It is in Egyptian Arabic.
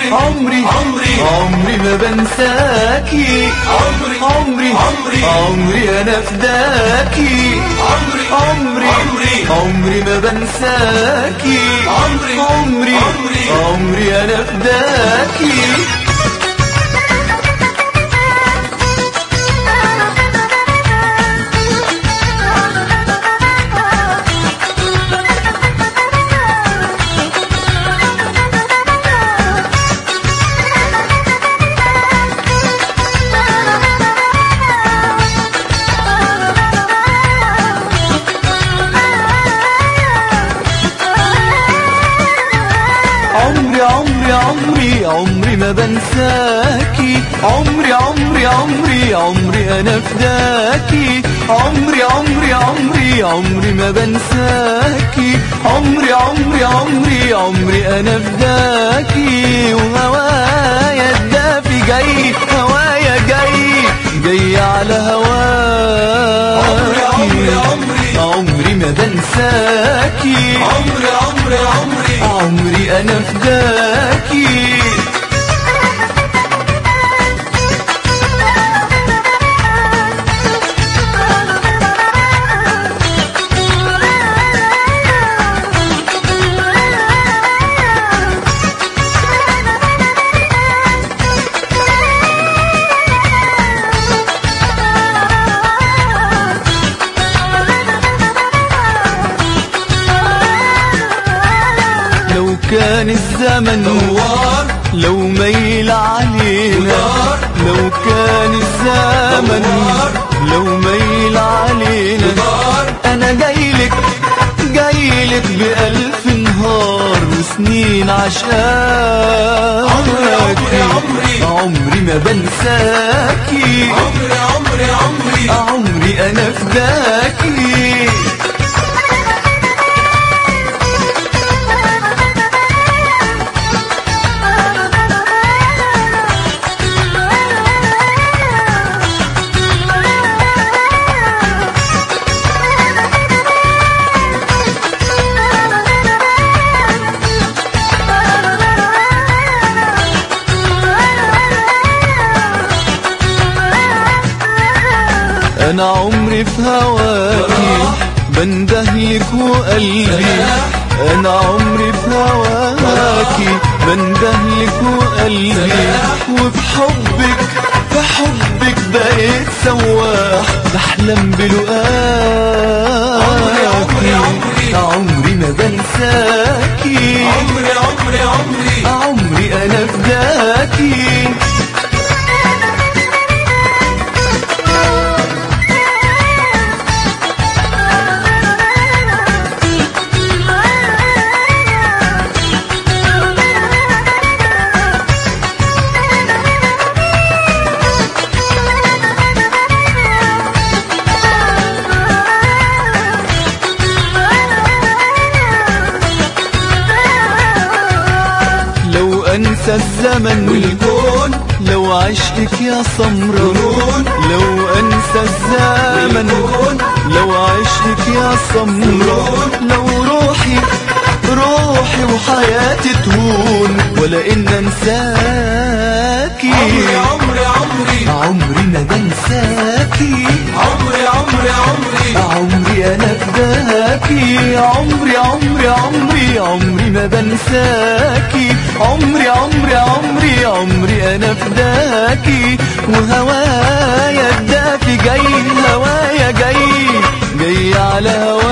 عمري عمري عمري ما بنساكي عمري عمري عمري عمري انا فداكي عمري عمري عمري عمري ما بنساكي عمري عمري عمري عمري انا فداكي عمري عمري عمري عمري ما بنساكي عمري عمري عمري عمري انا فداكي عمري عمري عمري عمري ما بنساكي عمري عمري عمري عمري انا فداكي وهوايا الدافي جاي هوايا جاي جاي على هواكي عمري عمري عمري ما بنساكي عمري عمري عمري عمري انا فداكي لو كان الزمن دوار لو ميل علينا ودار لو كان الزمن دوار لو ميل علينا دار انا جايلك جايلك بألف نهار وسنين عشقاكي عمري، عمري. عمري ما بنساكي عمري عمري عمري عمري انا فداكي انا عمري في هواكي بندهلك وقلبي انا عمري في هواكي بندهلك وقلبي وفي حبك في حبك بقيت سواح بحلم بلقاكي عمري، عمري. عمري ما بنساكي عمري عمري عمري عمري انا فداكي لو انسى الزمن والكون لو عشتك يا سمرة جنون. لو انسى الزمن والكون. لو عشتك يا سمرة لو روحي روحي وحياتي تهون ولا ان انساكي عمري عمري عمري عمري ما بنساكي عمري عمري عمري عمري انا فداكي عمري عمري عمري عمري ما بنساكي عمري عمري عمري عمري انا فداكي وهوايا الدافي جاي هوايا جاي جاي على هواكي